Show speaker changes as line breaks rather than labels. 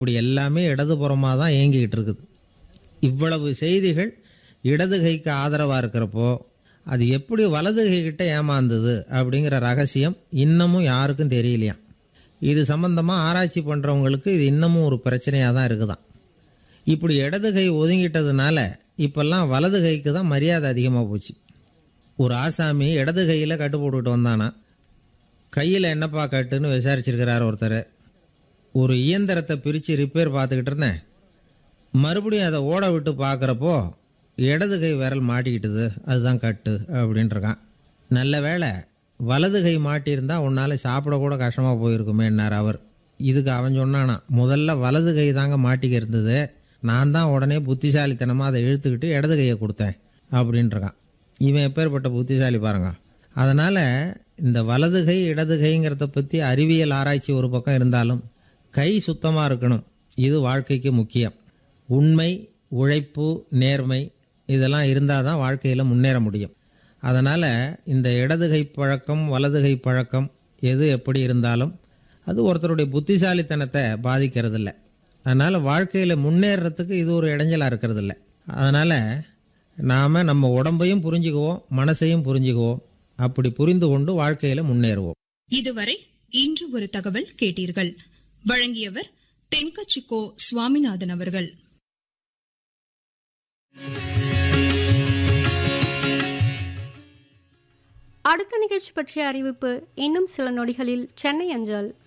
இப்படி எல்லாமே இடதுபுறமாக தான் இயங்கிக்கிட்டு இருக்குது இவ்வளவு செய்திகள் இடது கைக்கு ஆதரவாக இருக்கிறப்போ அது எப்படி வலது கைக்கிட்ட ஏமாந்தது அப்படிங்கிற ரகசியம் இன்னமும் யாருக்கும் தெரியலையாம் இது சம்பந்தமாக ஆராய்ச்சி பண்ணுறவங்களுக்கு இது இன்னமும் ஒரு பிரச்சனையாக தான் இருக்குதாம் இப்படி இடது கை ஒதுங்கிட்டதுனால இப்பெல்லாம் வலது கைக்கு தான் மரியாதை அதிகமாக போச்சு ஒரு ஆசாமி இடது கையில் கட்டு போட்டுக்கிட்டு வந்தானா கையில் என்னப்பா கட்டுன்னு விசாரிச்சிருக்கிறார் ஒருத்தர் ஒரு இயந்திரத்தை பிரித்து ரிப்பேர் பார்த்துக்கிட்டு இருந்தேன் மறுபடியும் அதை ஓட விட்டு பார்க்குறப்போ இடது கை விரல் மாட்டிக்கிட்டுது அதுதான் கட்டு அப்படின்ட்டுருக்கான் நல்ல வேளை வலது கை மாட்டியிருந்தா உன்னால் சாப்பிட கூட கஷ்டமாக போயிருக்குமேன்னார் அவர் இதுக்கு அவன் சொன்னானா முதல்ல வலது கை தாங்க மாட்டிக்க இருந்தது நான் தான் உடனே புத்திசாலித்தனமாக அதை இழுத்துக்கிட்டு இடது கையை கொடுத்தேன் அப்படின்ட்டுருக்கான் இவன் எப்பேற்பட்ட புத்திசாலி பாருங்க அதனால் இந்த வலது கை இடது கைங்கிறத பற்றி அறிவியல் ஆராய்ச்சி ஒரு பக்கம் இருந்தாலும் கை சுத்தமாக இருக்கணும் இது வாழ்க்கைக்கு முக்கியம் உண்மை உழைப்பு நேர்மை இதெல்லாம் இருந்தால் தான் வாழ்க்கையில் முன்னேற முடியும் அதனால் இந்த இடது கை பழக்கம் வலது கை பழக்கம் எது எப்படி இருந்தாலும் அது ஒருத்தருடைய புத்திசாலித்தனத்தை பாதிக்கிறதில்ல அதனால் வாழ்க்கையில் முன்னேறத்துக்கு இது ஒரு இடைஞ்சலாக இருக்கிறதில்ல அதனால் நாம் நம்ம உடம்பையும் புரிஞ்சுக்குவோம் மனசையும் புரிஞ்சுக்குவோம் அப்படி புரிந்து கொண்டு வாழ்க்கையில் முன்னேறுவோம்
இதுவரை இன்று ஒரு தகவல் கேட்டீர்கள் வழங்கியவர் தென்கச்சிக்கோ சுவாமிநாதன் அவர்கள்
அடுத்த நிகழ்ச்சி பற்றிய அறிவிப்பு இன்னும் சில நொடிகளில் சென்னை அஞ்சல்